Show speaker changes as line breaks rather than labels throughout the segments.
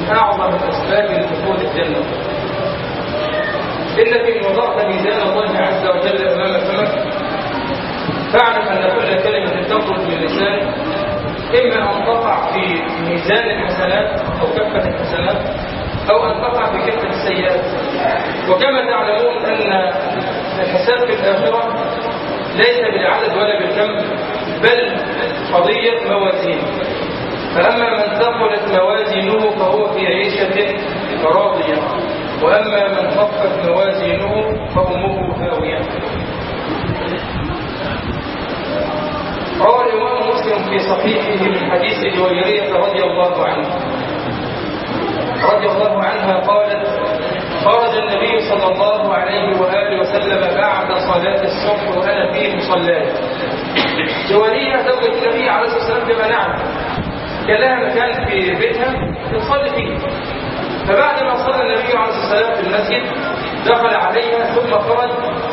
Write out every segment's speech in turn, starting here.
أعظم الأسباب لدخول الجنة إنك إن وضعت ميزان الله عز وجل أمام فمك فاعلم أن كل كلمة تخرج من لسانك إما أن تقع في ميزان الحسنات أو كفة الحسنات أو أن تقع في كفة السيئات وكما تعلمون أن الحساب في الآخرة ليس بالعدد ولا بالكم بل قضية موازين فأما من ثقلت موازينه فهو في عيشة راضية وأما من خفت موازينه فأمه هاوية روى الإمام مسلم في صحيحه من حديث جويرية رضي الله عنه رضي الله عنها قالت خرج النبي صلى الله عليه وآله وسلم بعد صلاة الصبح وأنا في مصلاه جوارية زوجة النبي عليه الصلاة والسلام كما نعلم كان لها مكان في بيتها تصلي فيه فبعد ما صلى النبي عليه الصلاة والسلام في المسجد دخل عليها ثم خرج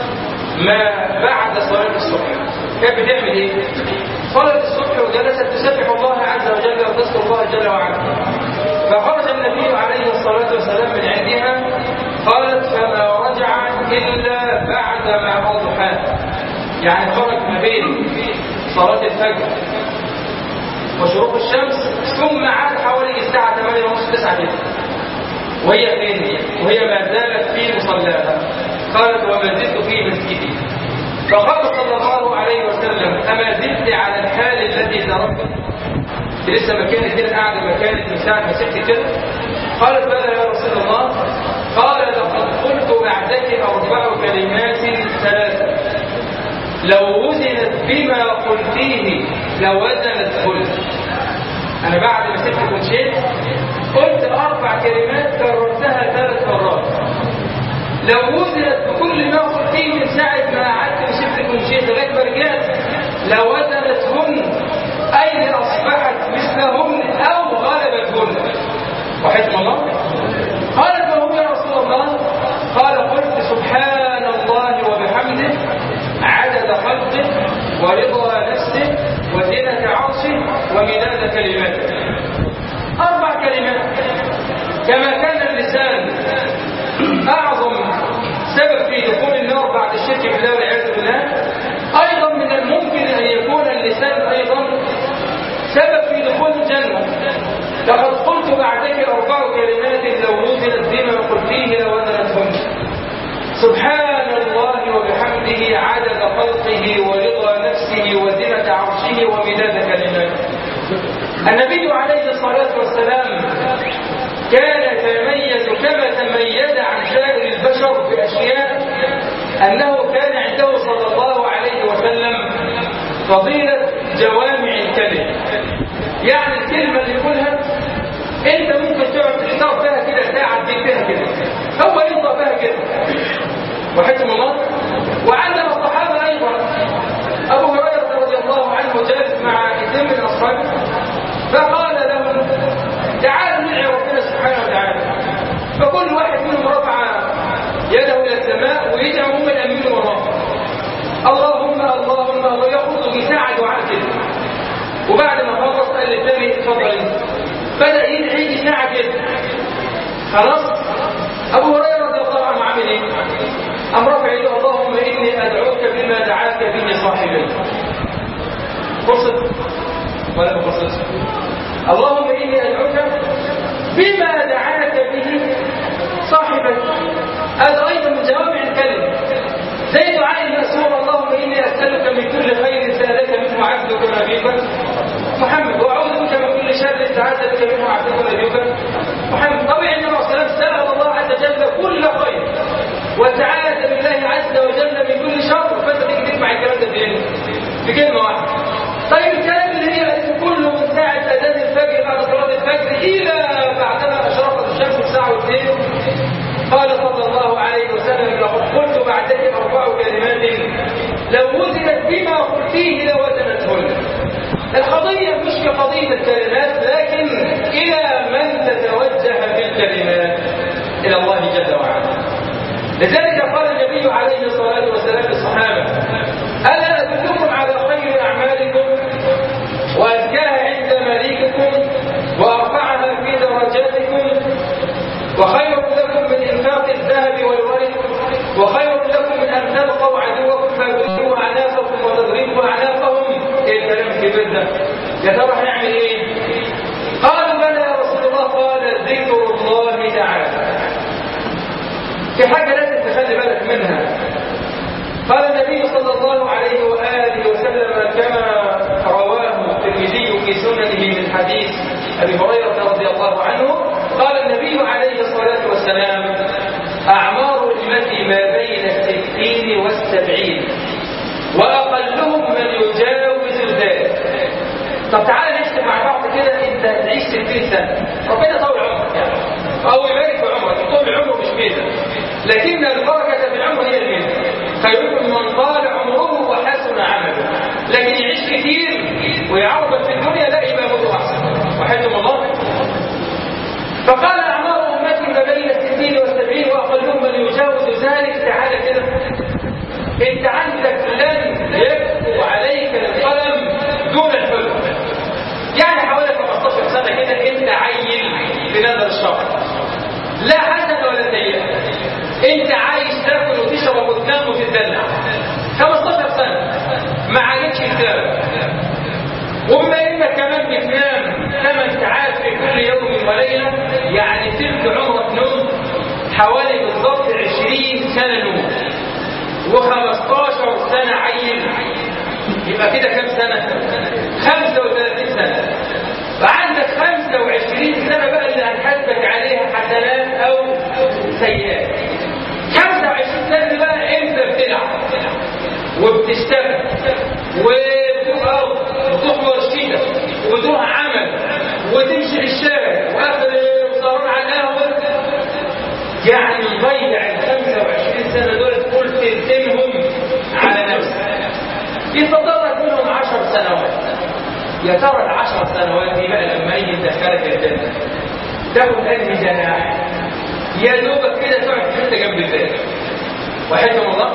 ما بعد صلاة الصبح كانت بتعمل ايه؟ صلت الصبح وجلست تسبح الله عز وجل وتذكر الله جل وعلا فخرج النبي عليه الصلاة والسلام من عندها قالت فما رجع إلا بعد ما أضحى يعني خرج ما بين صلاة الفجر وشروق الشمس ثم عاد حوالي الساعة 8 ونصف 9 كده وهي فين؟ وهي ما زالت في مصلاها قالت وما زلت في مسجدي فقال صلى الله عليه وسلم أما زلت على الحال الذي تركت لسه مكانك كده قاعدة مكانك من ساعة ما سبت كده قالت بلى يا رسول الله قال لقد قلت بعدك أربع كلمات ثلاثة لو وزنت بما قلتيه لوزنت كل أنا بعد ما سبت ومشيت قلت أربع كلمات كررتها ثلاث مرات لو وزنت بكل ما قلتيه من ساعة ما قعدت وسبتك ومشيت لغاية ما رجعت لوزنتهن أي أصبحت مثلهن أو غلبتهن وحكم الله قالت له يا رسول الله قال قلت سبحان الله وبحمده عدد خلقه ورضا نفسه وزنة عرشه ومداد كلماته أربع كلمات كما كان اللسان أعظم سبب في دخول النار بعد الشرك بالله والعياذ بالله أيضا من الممكن أن يكون اللسان أيضا سبب في دخول الجنة لقد قلت بعدك أربع كلمات لو وزنت بما قلتيه لوزنتهن سبحان الله وبحمده عدد خلقه ورضا نفسه وزنة عرشه ومداد كلماته النبي عليه الصلاة والسلام كان يتميز كما تميز عن سائر البشر بأشياء أنه كان عنده صلى الله عليه وسلم فضيلة جوامع الكلم يعني الكلمة اللي يقولها انت ممكن تقعد تختار فيها كده ساعة تديك فيها كده هو ينطق فيها كده وحكم الله وعلم الصحابة أيضا أبو هريرة رضي الله عنه جالس مع اثنين من أصحابه فقال لهم تعالوا ندعي ربنا سبحانه وتعالى فكل واحد منهم رفع يده إلى السماء ويدعو هم الأمين وراه اللهم اللهم الله يخوض بساعة دعاء كده وبعد ما خلص قال للثاني اتفضل انت بدأ يدعي ساعة كده خلاص أبو هريرة رضي الله عنه عامل ايه؟ أم رفع يده اللهم إني أدعوك بما دعاك به صاحبي قصد ولا ما قصدش اللهم إني أدعوك بما دعاك به صاحبك هذا أيضا من جوامع الكلم زي دعاء المسؤول اللهم إني أسألك من كل خير سألك منه عبدك ونبيك محمد وأعوذ بك من كل شر استعاذ بك منه عبدك ونبيك محمد طبيعي النبي صلى الله عليه وسلم سأل الله عز وجل كل خير وتعاذ بالله عز وجل من كل شر فأنت تيجي تجمع الكلام ده فين؟ في كلمة واحدة طيب الكلام اللي هي كله من ساعة أذان الفجر بعد صلاة الفجر إلى بعدما أشرقت الشمس الساعة واثنين قال صلى الله عليه وسلم لقد قلت بعدك أربع كلمات لو وزنت بما قلتيه لوزنتهن القضية مش كقضية الكلمات لكن إلى من تتوجه بالكلمات إلى الله جل وعلا لذلك قال النبي عليه الصلاة والسلام للصحابة ألا أدلكم على خير أعمالكم وأزكاها عند مليككم وأرفعها في درجاتكم الكبير ده يا ترى هنعمل ايه قالوا بلى يا رسول الله قال ذكر الله تعالى في حاجه لازم تخلي بالك منها قال النبي صلى الله عليه واله وسلم كما رواه الترمذي في سننه من حديث ابي هريره رضي الله عنه قال النبي عليه الصلاه والسلام اعمار امتي ما بين الستين والسبعين واقلهم من يجاوز ذلك طب تعالى نحسب مع بعض كده انت هتعيش 60 سنه ربنا طول عمرك يعني او يبارك في عمرك طول العمر مش ميزه لكن البركه في العمر هي الميزه خيركم من طال عمره وحسن عمله لكن يعيش كتير ويعرض في الدنيا لا يبقى موته احسن وحيثم الله فقال اعمار امتي ما بين الستين والسبعين واقلهم من يجاوز ذلك تعالى كده انت عندك لن يكتب عليك القلم دون الحلم يعني حوالي 15 سنه كده انت عيل في نظر الشرع لا حسنه ولا سيئه انت عايش تاكل وتشرب وتنام وتتدلع 15 سنه ما عليكش كتاب وبما انك كمان بتنام 8 ساعات في كل يوم وليله يعني تلك عمرك نوم حوالي بالضبط 20 سنه نوم و15 سنه عيل يبقى كده كام سنه 35 سنه فعندك 25 سنه بقى اللي هنحاسبك عليها حسنات او سيئات 25 سنه بقى انت بتلعب وبتشتغل وبتروح ارض وتروح ورشتك وتروح عمل وتمشي في الشارع واخر وسهران على القهوه يعني ضيع ال 25 سنه دول تقول تلزمهم على نفسك يتطرق منهم 10 سنوات يا ترى العشر سنوات دي بقى لما يجي يدخلك الجنه تاخد انهي جناح يا دوبك كده تقعد في حته جنب الباب وحيثم الله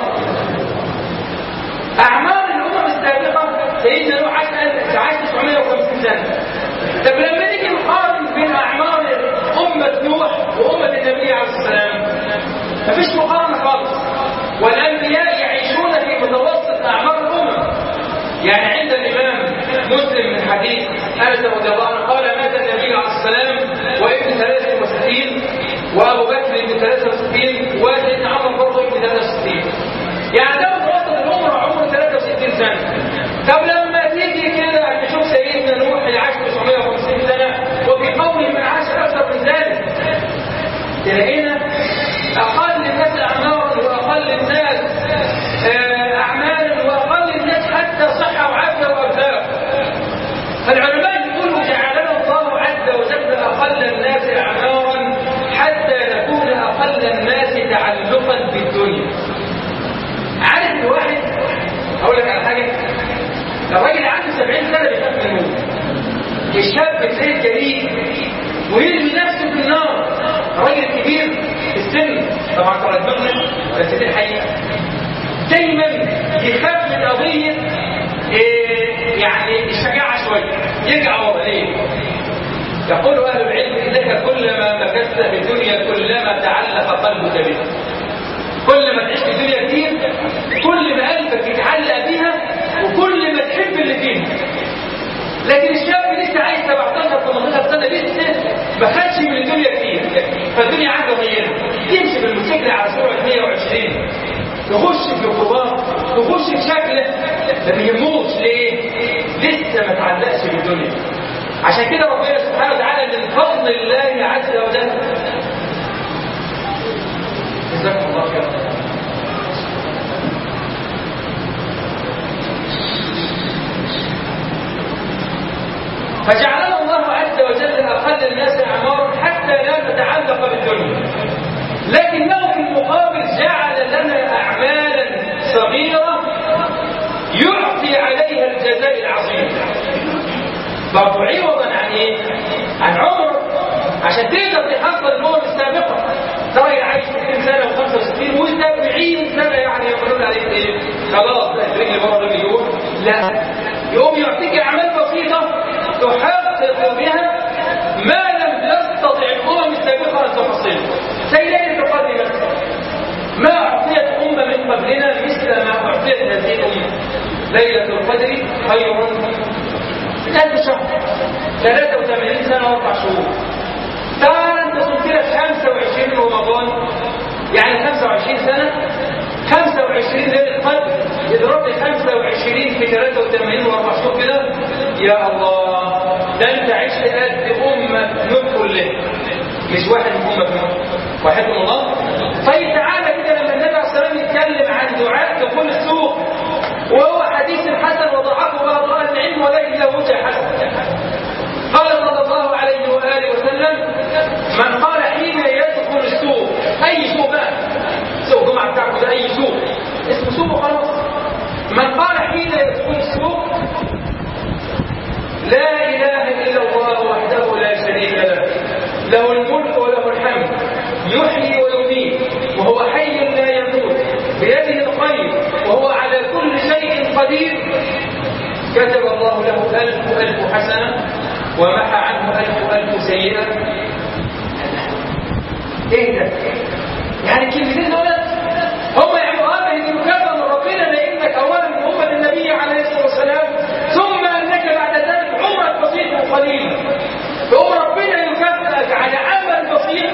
اعمار الامم السابقه سيدنا نوح عاش 950 سنه طب لما نيجي نقارن بين اعمار امه نوح وامه النبي عليه السلام مفيش مقارنه خالص والانبياء يعيشون في متوسط اعمار الامم يعني عند الامام مسلم من حديث انس رضي الله عنه قال مات النبي عليه السلام وابن 63 وابو بكر ابن 63 وسيدنا عمر برضه ابن 63 يعني ده متوسط العمر عمره 63 سنه طب لما تيجي كده تشوف سيدنا نوح اللي عاش 950 سنه وفي قومه من عاش اكثر من ذلك تلاقينا اقل الناس اعمارا واقل الناس اعمالا واقل الناس حتى صحه وعافيه وارزاق فالعلماء يقولوا جعلنا الله عز وجل اقل الناس اعمارا حتى نكون اقل الناس تعلقا بالدنيا عارف الواحد اقول لك على حاجه الراجل عنده 70 سنه بيخاف من الموت الشاب تلاقيه جريء ويرمي نفسه في النار راجل كبير في السن طبعا ترى دماغنا بس دي الحقيقه دايما يخاف من قضيه إيه يعني الشجاعه شويه يرجع ورا ليه؟ يقول اهل العلم انك كلما مكثت في الدنيا كلما تعلق قلبك بها كل ما تعيش في الدنيا كتير كل ما قلبك يتعلق بيها وكل ما تحب اللي فيها لكن الشاب لسه عايز 17 18 سنه لسه ما خدش من الدنيا كتير فالدنيا عنده غيرها يمشي بالموتوسيكل على سرعه 120 يخش في الخضار يخش في شكله ما بيهموش ليه؟ لسه ما تعلقش بالدنيا عشان كده ربنا سبحانه وتعالى من فضل الله عز وجل جزاكم الله خيرا فجعلنا الله عز وجل اقل الناس اعمارا حتى لا نتعلق بالدنيا لكنه في المقابل جعل لنا اعمالا صغيره يعطي عليها الجزاء العظيم برضو عوضا عن ايه؟ عن عمر عشان تقدر تحصل الامم السابقه ترى عايش 60 سنه و65 وانت 40 سنه يعني يقولون عليك ايه؟ خلاص رجلي بره مليون لا يقوم يعطيك اعمال بسيطه تحقق بها ما لم تستطع الامم السابقه ان تحصله زي ليله القدر مثلا ما اعطيت امه من قبلنا مثل ما اعطيت هذه الامه ليله القدر خير 83 سنة واربع شهور تعال انت صمت لك 25 رمضان يعني 25 سنة 25 ليلة قدر اضرب لي 25 في 83 واربع شهور كده يا الله ده انت عشت قد أمة نوح كلها مش واحد من أمة نوح واحد من الله طيب تعالى كده لما النبي عليه الصلاة والسلام يتكلم عن دعاء دخول السوق وهو حديث حسن وضعفه بعض اهل العلم ولا الا وجه حسن قال صلى الله عليه واله وسلم من قال حين يدخل السوق اي سوق بقى سوق جمعه بتاعكم ده اي سوق اسمه سوق وخلاص من قال حين يدخل السوق لا اله الا الله وحده لا شريك له له الملك وله الحمد يحيي ويميت وهو حي لا يموت بيده الخير وهو على كل شيء قدير كتب الله له ألف ألف حسنة ومحى عنه ألف ألف سيئة إيه ده؟ يعني الكلمتين دول هم يعملوا أمر يكفى من ربنا لأنك أولا من أمة النبي عليه الصلاة والسلام ثم أنك بعد ذلك عمرك بسيط وقليل فهو ربنا يكافئك على عمل بسيط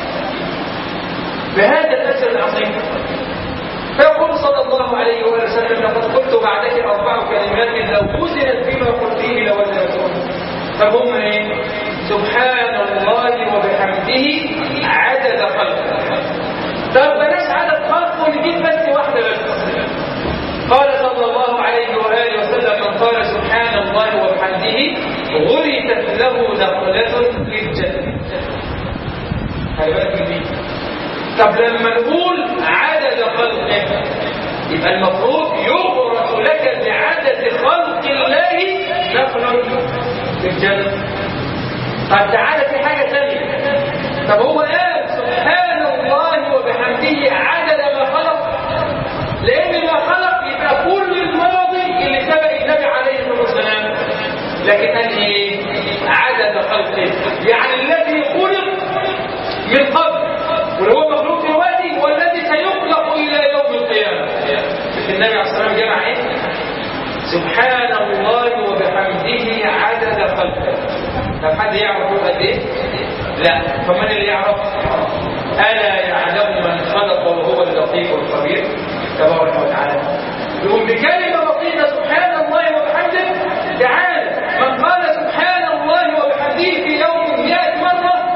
بهذا الأجر العظيم فيقول صلى الله عليه وآله وسلم لقد قلت بعدك أربع كلمات لو وزنت بما قلته لوزنتهن فهم ايه؟ سبحان الله وبحمده عدد خلقه طب بلاش عدد خلقه ونجيب بس واحدة بس قال صلى الله عليه وآله وسلم من قال سبحان الله وبحمده غرست له نقلة في الجنة خلي بالك من دي طب لما نقول عدد خلقه يبقى المفروض يغرس لك بعدد خلق الله نقل في الجنة طب تعالى في حاجة ثانية طب هو قال سبحان الله وبحمده عدد ما خلق لأن ما خلق يبقى كل الماضي اللي سبق النبي عليه الصلاة والسلام لكن قال ايه عدد خلقه يعني الذي خلق من قبل وهو مخلوق دلوقتي والذي سيخلق الى يوم القيامه النبي عليه الصلاه والسلام جمع ايه سبحان الله وبحمده عدد خلقه طب حد يعرف قد ايه لا فمن اللي يعرف الا يعلم من خلق وهو اللطيف الخبير تبارك وتعالى يقول بكلمه بسيطه سبحان الله وبحمده تعالى من قال سبحان الله وبحمده في يوم 100 مره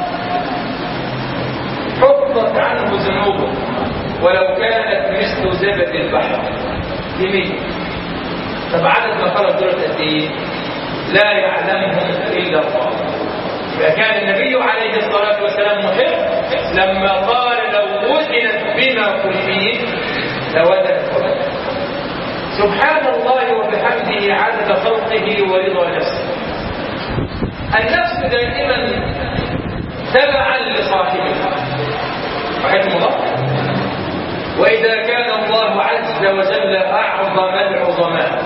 حفظت عنه ذنوبه ولو كانت مثل زبد البحر جميل طب عدد ما خلق دول قد ايه لا يعلمهم الا الله يبقى كان النبي عليه الصلاه والسلام محب لما قال لو وزنت بما كلين لوزنت سبحان الله وبحمده عدد خلقه ورضا نفسه النفس دائما تبعا لصاحبها رحمه الله وإذا كان الله عز وجل أعظم العظماء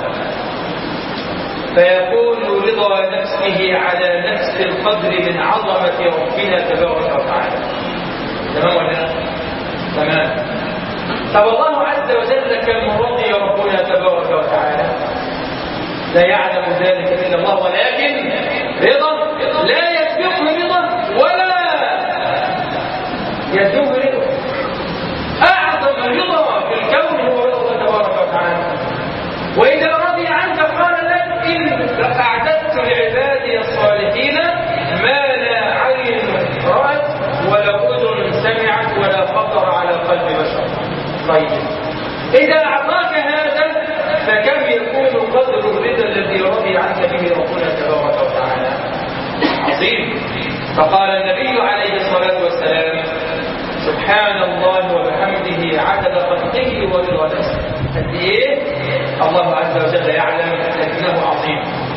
فيكون رضا نفسه على نفس القدر من عظمة ربنا تبارك وتعالى تمام ولا لا؟ تمام طب الله عز وجل كم رضي ربنا تبارك وتعالى لا يعلم ذلك الا الله ولكن رضا لا يسبقه رضا ولا يدوم رضا اعظم رضا في الكون هو رضا تبارك وتعالى واذا رضي عنك قال لك ان اعددت لعبادي الصالحين ما لا عين رات ولا اذن سمعت ولا خطر على قلب بشر طيب إذا أعطاك هذا فكم يكون قدر الرضا الذي رضي عنك به ربنا تبارك وتعالى عظيم فقال النبي عليه الصلاة والسلام سبحان الله وبحمده عدد خلقه ورضا نفسه قد ايه الله عز وجل يعلم انه عظيم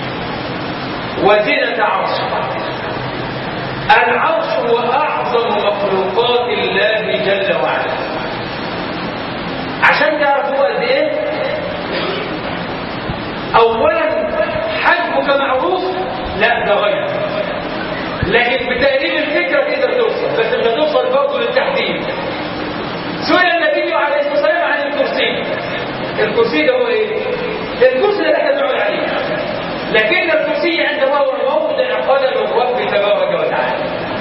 وزنة عرشه العرش هو اعظم مخلوقات الله جل وعلا عشان تعرفوا قد ايه اولا حجمك معروف لا ده غير لكن بتقريب الفكره تقدر توصل بس مش هتوصل برضه للتحديد سئل النبي عليه الصلاه والسلام عن الكرسي الكرسي ده هو ايه الكرسي اللي احنا بنقعد عليه لكن الكرسي عند الله هو موضع قدم الرب تبارك وتعالى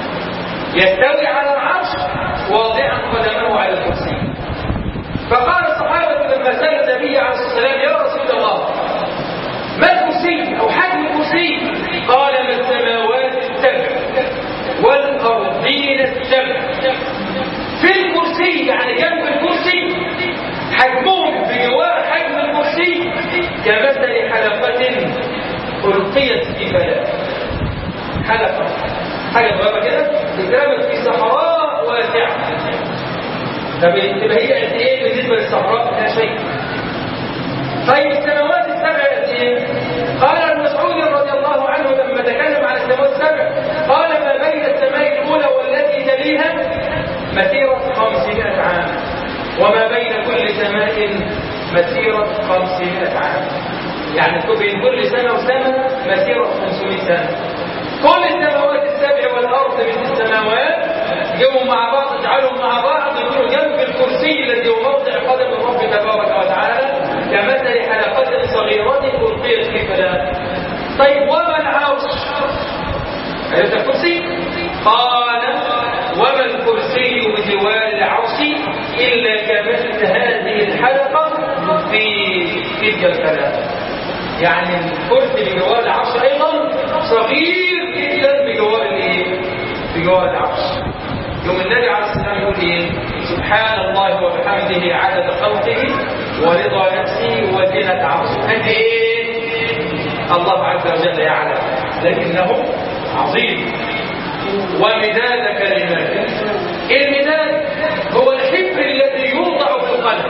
يستوي على العرش واضعا قدمه على الكرسي فقال الصحابة لما سأل النبي عليه الصلاة والسلام يا رسول الله ما الكرسي أو حجم الكرسي قال ما السماوات السبع والأرضين السبع في الكرسي يعني جنب الكرسي حجمهم بجوار حجم الكرسي كمثل حلقة ألقيت في فلاح حلقة حاجة صغيرة كده اترمت في صحراء واسعة طب تبقى هي قد ايه بالنسبة للصحراء؟ لا شيء طيب السماوات السبع قد ايه؟ قال ابن مسعود رضي الله عنه لما تكلم عن السماوات السبع قال ما بين السماء الأولى والتي تليها مسيرة 500 عام وما بين كل سماء مسيرة 500 عام يعني بين كل سنة وسنة مسيرة 500 سنة كل السماوات السبع والأرض من السماوات يجوا مع بعض اجعلهم مع بعض يكونوا جنب الكرسي الذي هو موضع قدم الرب تبارك وتعالى كمثل حلقة صغيرة ألقيت في فلاح طيب وما العرش؟ عرفت الكرسي؟ قال وما الكرسي بجوار العرش إلا كمثل هذه الحلقة في تلك الفلاح يعني الكرسي بجوار العرش أيضا صغير جدا بجوار الايه؟ بجوار العرش يوم النبي عليه السلام يقول ايه سبحان الله وبحمده عدد خلقه ورضا نفسه وزنة عرشه قد ايه الله عز وجل يعلم لكنه عظيم ومداد كلماته المداد هو الحبر الذي يوضع في القلب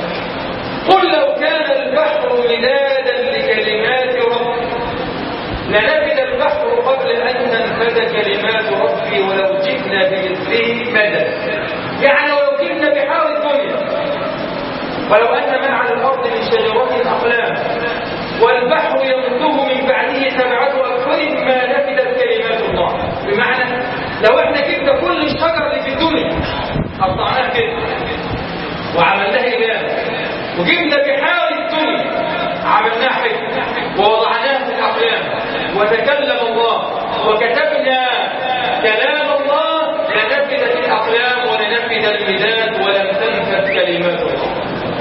قل لو كان البحر مدادا لكلمات ربي لنفد البحر قبل أن تنفد كلمات ربي ولو جئنا بمثله مدد يعني ولو جئنا بحار الدنيا ولو أن من على الأرض من شجرة أقلام والبحر يمده من بعده سبعة أبحر ما نفدت كلمات الله بمعنى لو احنا جبنا كل الشجر اللي في الدنيا قطعناه كده وعملناه إله وجبنا بحار الدنيا عملناه حكم ووضعناه في الأقلام وتكلم الله وكتبنا كلام الله لنفذت الأقلام ولنفذ المداد ولم تنفذ كلمات الله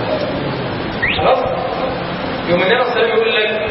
خلاص يوم النبي صلى الله عليه وسلم يقول لك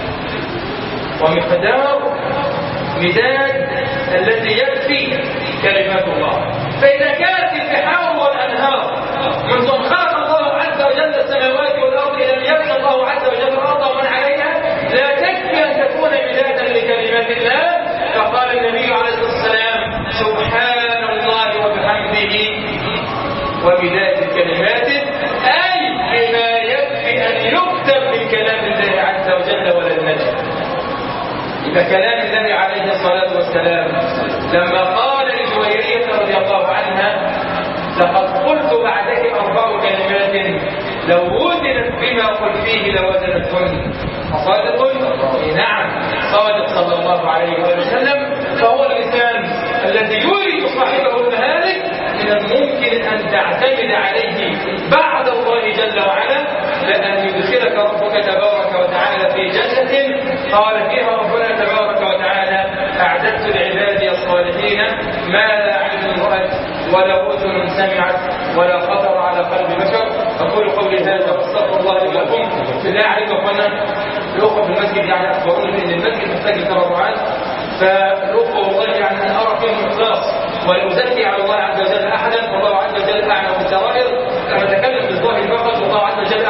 ومقدار مداد الذي يكفي كلمات الله فإذا كانت البحار والأنهار منذ أن خلق الله عز وجل السماوات والأرض لم يبقى الله عز وجل الأرض ومن عليها لا تكفي أن تكون مدادا لكلمات الله فقال النبي عليه الصلاة والسلام سبحان الله وبحمده ومداد كلماته أي بما يكفي أن يكتب من كلام الله عز وجل ولا النجم إذا كلام النبي عليه الصلاة والسلام لما قال لجويرية رضي الله عنها لقد قلت بعدك أربع كلمات لو وزنت بما قل فيه لوزنتهن أصادق؟ نعم صادق صلى الله عليه وآله وسلم فهو اللسان الذي يورث صاحبه المهالك من الممكن أن تعتمد عليه بعد الله جل وعلا لأن يدخلك ربك تبارك وتعالى في جنة قال فيها ربنا تبارك وتعالى أعددت لعبادي الصالحين ما لا عين رأت ولا أذن سمعت ولا خطر على قلب بشر أقول قولي هذا واستغفر الله لي ولكم بالله عليكم أخوانا الأخوة في المسجد يعني أخبروني بأن المسجد محتاج لتبرعات فالأخوة والله يعني أنا أرى فيهم إخلاص ولا أزكي على الله عز وجل أحدا